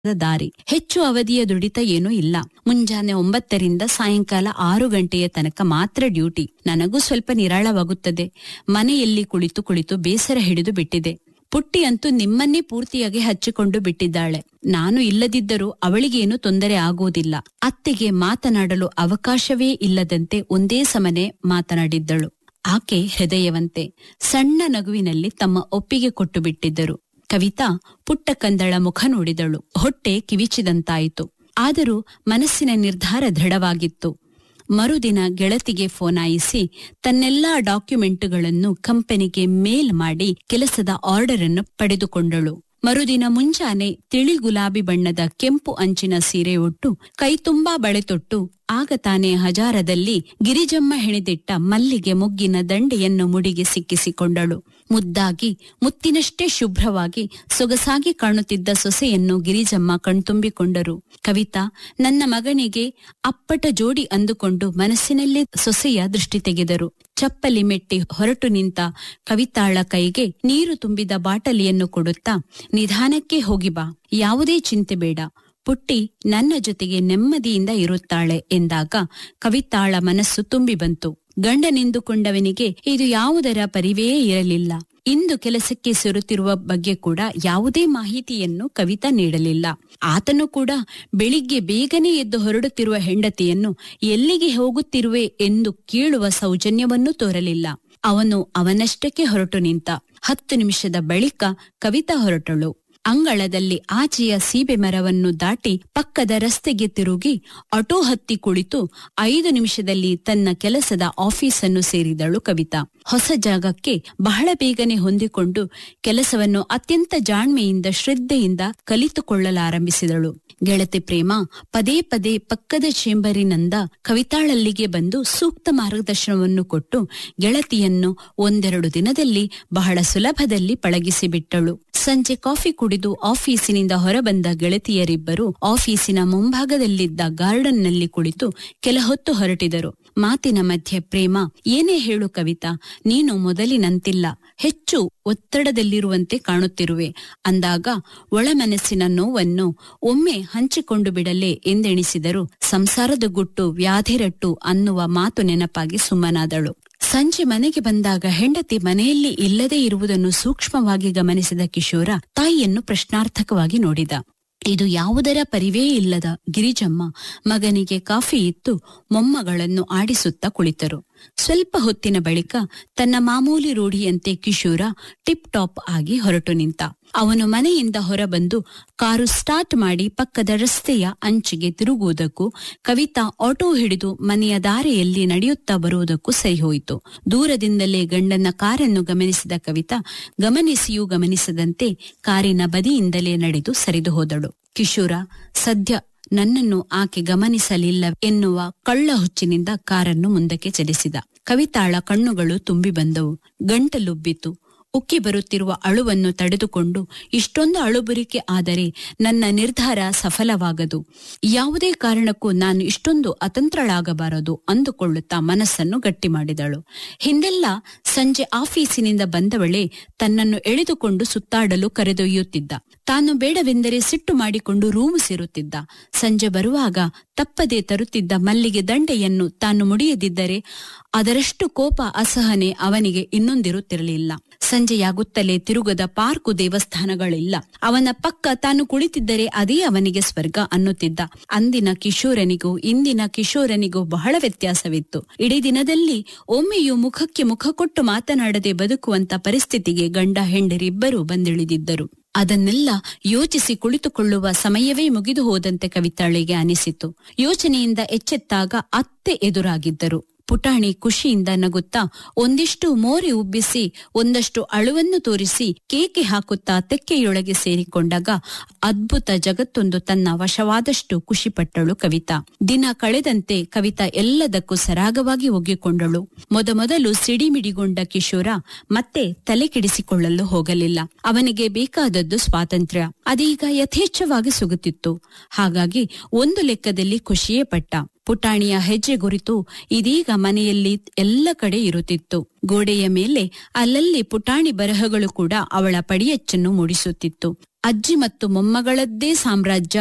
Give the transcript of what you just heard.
ದಾರಿ ಹೆಚ್ಚು ಅವಧಿಯ ದುಡಿತ ಏನೂ ಇಲ್ಲ ಮುಂಜಾನೆ ಒಂಬತ್ತರಿಂದ ಸಾಯಂಕಾಲ ಆರು ಗಂಟೆಯ ತನಕ ಮಾತ್ರ ಡ್ಯೂಟಿ ನನಗೂ ಸ್ವಲ್ಪ ನಿರಾಳವಾಗುತ್ತದೆ ಮನೆಯಲ್ಲಿ ಕುಳಿತು ಕುಳಿತು ಬೇಸರ ಹಿಡಿದು ಬಿಟ್ಟಿದೆ ಪುಟ್ಟಿ ಅಂತೂ ನಿಮ್ಮನ್ನೇ ಪೂರ್ತಿಯಾಗಿ ಹಚ್ಚಿಕೊಂಡು ಬಿಟ್ಟಿದ್ದಾಳೆ ನಾನು ಇಲ್ಲದಿದ್ದರೂ ಅವಳಿಗೇನು ತೊಂದರೆ ಆಗುವುದಿಲ್ಲ ಅತ್ತೆಗೆ ಮಾತನಾಡಲು ಅವಕಾಶವೇ ಇಲ್ಲದಂತೆ ಒಂದೇ ಸಮನೆ ಮಾತನಾಡಿದ್ದಳು ಆಕೆ ಹೃದಯವಂತೆ ಸಣ್ಣ ನಗುವಿನಲ್ಲಿ ತಮ್ಮ ಒಪ್ಪಿಗೆ ಕೊಟ್ಟು ಬಿಟ್ಟಿದ್ದರು ಕವಿತಾ ಪುಟ್ಟ ಕಂದಳ ಮುಖ ನೋಡಿದಳು ಹೊಟ್ಟೆ ಕಿವಿಚಿದಂತಾಯಿತು ಆದರೂ ಮನಸ್ಸಿನ ನಿರ್ಧಾರ ದೃಢವಾಗಿತ್ತು ಮರುದಿನ ಗೆಳತಿಗೆ ಫೋನಾಯಿಸಿ ತನ್ನೆಲ್ಲಾ ಡಾಕ್ಯುಮೆಂಟುಗಳನ್ನು ಕಂಪನಿಗೆ ಮೇಲ್ ಮಾಡಿ ಕೆಲಸದ ಆರ್ಡರ್ ಅನ್ನು ಪಡೆದುಕೊಂಡಳು ಮರುದಿನ ಮುಂಜಾನೆ ತಿಳಿ ಗುಲಾಬಿ ಬಣ್ಣದ ಕೆಂಪು ಅಂಚಿನ ಸೀರೆ ಉಟ್ಟು ಕೈತುಂಬಾ ಬಳೆ ತೊಟ್ಟು ಆಗ ತಾನೇ ಹಜಾರದಲ್ಲಿ ಗಿರಿಜಮ್ಮ ಹೆಣೆದಿಟ್ಟ ಮಲ್ಲಿಗೆ ಮುಗ್ಗಿನ ದಂಡೆಯನ್ನು ಮುಡಿಗೆ ಸಿಕ್ಕಿಸಿಕೊಂಡಳು ಮುದ್ದಾಗಿ ಮುತ್ತಿನಷ್ಟೇ ಶುಭ್ರವಾಗಿ ಸೊಗಸಾಗಿ ಕಾಣುತ್ತಿದ್ದ ಸೊಸೆಯನ್ನು ಗಿರಿಜಮ್ಮ ಕಣ್ತುಂಬಿಕೊಂಡರು ಕವಿತಾ ನನ್ನ ಮಗನಿಗೆ ಅಪ್ಪಟ ಜೋಡಿ ಅಂದುಕೊಂಡು ಮನಸ್ಸಿನಲ್ಲೇ ಸೊಸೆಯ ದೃಷ್ಟಿ ತೆಗೆದರು ಚಪ್ಪಲಿ ಮೆಟ್ಟಿ ಹೊರಟು ನಿಂತ ಕವಿತಾಳ ಕೈಗೆ ನೀರು ತುಂಬಿದ ಬಾಟಲಿಯನ್ನು ಕೊಡುತ್ತಾ ನಿಧಾನಕ್ಕೆ ಹೋಗಿ ಬಾ ಯಾವುದೇ ಚಿಂತೆ ಬೇಡ ಪುಟ್ಟಿ ನನ್ನ ಜೊತೆಗೆ ನೆಮ್ಮದಿಯಿಂದ ಇರುತ್ತಾಳೆ ಎಂದಾಗ ಕವಿತಾಳ ಮನಸ್ಸು ತುಂಬಿ ಬಂತು ಗಂಡನೆಂದುಕೊಂಡವನಿಗೆ ಇದು ಯಾವುದರ ಪರಿವೇ ಇರಲಿಲ್ಲ ಇಂದು ಕೆಲಸಕ್ಕೆ ಸೇರುತ್ತಿರುವ ಬಗ್ಗೆ ಕೂಡ ಯಾವುದೇ ಮಾಹಿತಿಯನ್ನು ಕವಿತಾ ನೀಡಲಿಲ್ಲ ಆತನು ಕೂಡ ಬೆಳಿಗ್ಗೆ ಬೇಗನೆ ಎದ್ದು ಹೊರಡುತ್ತಿರುವ ಹೆಂಡತಿಯನ್ನು ಎಲ್ಲಿಗೆ ಹೋಗುತ್ತಿರುವೆ ಎಂದು ಕೇಳುವ ಸೌಜನ್ಯವನ್ನು ತೋರಲಿಲ್ಲ ಅವನು ಅವನಷ್ಟಕ್ಕೆ ಹೊರಟು ನಿಂತ ಹತ್ತು ನಿಮಿಷದ ಬಳಿಕ ಕವಿತಾ ಹೊರಟಳು ಅಂಗಳದಲ್ಲಿ ಆಚೆಯ ಸೀಬೆ ಮರವನ್ನು ದಾಟಿ ಪಕ್ಕದ ರಸ್ತೆಗೆ ತಿರುಗಿ ಆಟೋ ಹತ್ತಿ ಕುಳಿತು ಐದು ನಿಮಿಷದಲ್ಲಿ ತನ್ನ ಕೆಲಸದ ಆಫೀಸನ್ನು ಸೇರಿದಳು ಕವಿತಾ ಹೊಸ ಜಾಗಕ್ಕೆ ಬಹಳ ಬೇಗನೆ ಹೊಂದಿಕೊಂಡು ಕೆಲಸವನ್ನು ಅತ್ಯಂತ ಜಾಣ್ಮೆಯಿಂದ ಶ್ರದ್ಧೆಯಿಂದ ಕಲಿತುಕೊಳ್ಳಲಾರಂಭಿಸಿದಳು ಗೆಳತಿ ಪ್ರೇಮ ಪದೇ ಪದೇ ಪಕ್ಕದ ಚೇಂಬರಿನಿಂದ ಕವಿತಾಳಲ್ಲಿಗೆ ಬಂದು ಸೂಕ್ತ ಮಾರ್ಗದರ್ಶನವನ್ನು ಕೊಟ್ಟು ಗೆಳತಿಯನ್ನು ಒಂದೆರಡು ದಿನದಲ್ಲಿ ಬಹಳ ಸುಲಭದಲ್ಲಿ ಪಳಗಿಸಿಬಿಟ್ಟಳು ಸಂಜೆ ಕಾಫಿ ಕುಡಿದು ಆಫೀಸಿನಿಂದ ಹೊರಬಂದ ಗೆಳತಿಯರಿಬ್ಬರು ಆಫೀಸಿನ ಮುಂಭಾಗದಲ್ಲಿದ್ದ ಗಾರ್ಡನ್ನಲ್ಲಿ ಕುಳಿತು ಕೆಲ ಹೊತ್ತು ಹೊರಟಿದರು ಮಾತಿನ ಮಧ್ಯೆ ಪ್ರೇಮ ಏನೇ ಹೇಳು ಕವಿತಾ ನೀನು ಮೊದಲಿನಂತಿಲ್ಲ ಹೆಚ್ಚು ಒತ್ತಡದಲ್ಲಿರುವಂತೆ ಕಾಣುತ್ತಿರುವೆ ಅಂದಾಗ ಒಳಮನಸ್ಸಿನ ನೋವನ್ನು ಒಮ್ಮೆ ಹಂಚಿಕೊಂಡು ಬಿಡಲೇ ಎಂದೆಣಿಸಿದರು ಸಂಸಾರದ ಗುಟ್ಟು ವ್ಯಾಧಿರಟ್ಟು ಅನ್ನುವ ಮಾತು ನೆನಪಾಗಿ ಸುಮ್ಮನಾದಳು ಸಂಜೆ ಮನೆಗೆ ಬಂದಾಗ ಹೆಂಡತಿ ಮನೆಯಲ್ಲಿ ಇಲ್ಲದೇ ಇರುವುದನ್ನು ಸೂಕ್ಷ್ಮವಾಗಿ ಗಮನಿಸಿದ ಕಿಶೋರ ತಾಯಿಯನ್ನು ಪ್ರಶ್ನಾರ್ಥಕವಾಗಿ ನೋಡಿದ ಇದು ಯಾವುದರ ಪರಿವೇ ಇಲ್ಲದ ಗಿರಿಜಮ್ಮ ಮಗನಿಗೆ ಕಾಫಿ ಇತ್ತು ಮೊಮ್ಮಗಳನ್ನು ಆಡಿಸುತ್ತಾ ಕುಳಿತರು ಸ್ವಲ್ಪ ಹೊತ್ತಿನ ಬಳಿಕ ತನ್ನ ಮಾಮೂಲಿ ರೂಢಿಯಂತೆ ಕಿಶೋರ ಟಿಪ್ ಟಾಪ್ ಆಗಿ ಹೊರಟು ನಿಂತ ಅವನು ಮನೆಯಿಂದ ಹೊರಬಂದು ಕಾರು ಸ್ಟಾರ್ಟ್ ಮಾಡಿ ಪಕ್ಕದ ರಸ್ತೆಯ ಅಂಚಿಗೆ ತಿರುಗುವುದಕ್ಕೂ ಕವಿತಾ ಆಟೋ ಹಿಡಿದು ಮನೆಯ ದಾರಿಯಲ್ಲಿ ನಡೆಯುತ್ತಾ ಬರುವುದಕ್ಕೂ ಸರಿಹೋಯಿತು ದೂರದಿಂದಲೇ ಗಂಡನ ಕಾರನ್ನು ಗಮನಿಸಿದ ಕವಿತಾ ಗಮನಿಸಿಯೂ ಗಮನಿಸದಂತೆ ಕಾರಿನ ಬದಿಯಿಂದಲೇ ನಡೆದು ಸರಿದು ಹೋದಳು ಕಿಶೋರ ಸದ್ಯ ನನ್ನನ್ನು ಆಕೆ ಗಮನಿಸಲಿಲ್ಲ ಎನ್ನುವ ಕಳ್ಳ ಹುಚ್ಚಿನಿಂದ ಕಾರನ್ನು ಮುಂದಕ್ಕೆ ಚಲಿಸಿದ ಕವಿತಾಳ ಕಣ್ಣುಗಳು ತುಂಬಿ ಬಂದವು ಗಂಟಲುಬ್ಬಿತು ಉಕ್ಕಿ ಬರುತ್ತಿರುವ ಅಳುವನ್ನು ತಡೆದುಕೊಂಡು ಇಷ್ಟೊಂದು ಅಳುಬುರಿಕೆ ಆದರೆ ನನ್ನ ನಿರ್ಧಾರ ಸಫಲವಾಗದು ಯಾವುದೇ ಕಾರಣಕ್ಕೂ ನಾನು ಇಷ್ಟೊಂದು ಅತಂತ್ರಳಾಗಬಾರದು ಅಂದುಕೊಳ್ಳುತ್ತಾ ಮನಸ್ಸನ್ನು ಗಟ್ಟಿ ಮಾಡಿದಳು ಹಿಂದೆಲ್ಲ ಸಂಜೆ ಆಫೀಸಿನಿಂದ ಬಂದವಳೆ ತನ್ನನ್ನು ಎಳೆದುಕೊಂಡು ಸುತ್ತಾಡಲು ಕರೆದೊಯ್ಯುತ್ತಿದ್ದ ತಾನು ಬೇಡವೆಂದರೆ ಸಿಟ್ಟು ಮಾಡಿಕೊಂಡು ರೂಮು ಸೇರುತ್ತಿದ್ದ ಸಂಜೆ ಬರುವಾಗ ತಪ್ಪದೆ ತರುತ್ತಿದ್ದ ಮಲ್ಲಿಗೆ ದಂಡೆಯನ್ನು ತಾನು ಮುಡಿಯದಿದ್ದರೆ ಅದರಷ್ಟು ಕೋಪ ಅಸಹನೆ ಅವನಿಗೆ ಇನ್ನೊಂದಿರುತ್ತಿರಲಿಲ್ಲ ಸಂಜೆಯಾಗುತ್ತಲೇ ತಿರುಗದ ಪಾರ್ಕು ದೇವಸ್ಥಾನಗಳಿಲ್ಲ ಅವನ ಪಕ್ಕ ತಾನು ಕುಳಿತಿದ್ದರೆ ಅದೇ ಅವನಿಗೆ ಸ್ವರ್ಗ ಅನ್ನುತ್ತಿದ್ದ ಅಂದಿನ ಕಿಶೋರನಿಗೂ ಇಂದಿನ ಕಿಶೋರನಿಗೂ ಬಹಳ ವ್ಯತ್ಯಾಸವಿತ್ತು ಇಡೀ ದಿನದಲ್ಲಿ ಒಮ್ಮೆಯೂ ಮುಖಕ್ಕೆ ಮುಖ ಕೊಟ್ಟು ಮಾತನಾಡದೆ ಬದುಕುವಂತ ಪರಿಸ್ಥಿತಿಗೆ ಗಂಡ ಹೆಂಡರಿಬ್ಬರೂ ಬಂದಿಳಿದಿದ್ದರು ಅದನ್ನೆಲ್ಲ ಯೋಚಿಸಿ ಕುಳಿತುಕೊಳ್ಳುವ ಸಮಯವೇ ಮುಗಿದು ಹೋದಂತೆ ಕವಿತಾಳಿಗೆ ಅನಿಸಿತು ಯೋಚನೆಯಿಂದ ಎಚ್ಚೆತ್ತಾಗ ಅತ್ತೆ ಎದುರಾಗಿದ್ದರು ಪುಟಾಣಿ ಖುಷಿಯಿಂದ ನಗುತ್ತಾ ಒಂದಿಷ್ಟು ಮೋರೆ ಉಬ್ಬಿಸಿ ಒಂದಷ್ಟು ಅಳುವನ್ನು ತೋರಿಸಿ ಕೇಕೆ ಹಾಕುತ್ತಾ ತೆಕ್ಕೆಯೊಳಗೆ ಸೇರಿಕೊಂಡಾಗ ಅದ್ಭುತ ಜಗತ್ತೊಂದು ತನ್ನ ವಶವಾದಷ್ಟು ಖುಷಿಪಟ್ಟಳು ಕವಿತಾ ದಿನ ಕಳೆದಂತೆ ಕವಿತಾ ಎಲ್ಲದಕ್ಕೂ ಸರಾಗವಾಗಿ ಒಗ್ಗಿಕೊಂಡಳು ಮೊದಮೊದಲು ಸಿಡಿಮಿಡಿಗೊಂಡ ಕಿಶೋರ ಮತ್ತೆ ತಲೆ ಕೆಡಿಸಿಕೊಳ್ಳಲು ಹೋಗಲಿಲ್ಲ ಅವನಿಗೆ ಬೇಕಾದದ್ದು ಸ್ವಾತಂತ್ರ್ಯ ಅದೀಗ ಯಥೇಚ್ಛವಾಗಿ ಸಿಗುತ್ತಿತ್ತು ಹಾಗಾಗಿ ಒಂದು ಲೆಕ್ಕದಲ್ಲಿ ಖುಷಿಯೇ ಪಟ್ಟ ಪುಟಾಣಿಯ ಹೆಜ್ಜೆ ಗುರಿತು ಇದೀಗ ಮನೆಯಲ್ಲಿ ಎಲ್ಲ ಕಡೆ ಇರುತ್ತಿತ್ತು ಗೋಡೆಯ ಮೇಲೆ ಅಲ್ಲಲ್ಲಿ ಪುಟಾಣಿ ಬರಹಗಳು ಕೂಡ ಅವಳ ಪಡಿಯಚ್ಚನ್ನು ಮೂಡಿಸುತ್ತಿತ್ತು ಅಜ್ಜಿ ಮತ್ತು ಮೊಮ್ಮಗಳದ್ದೇ ಸಾಮ್ರಾಜ್ಯ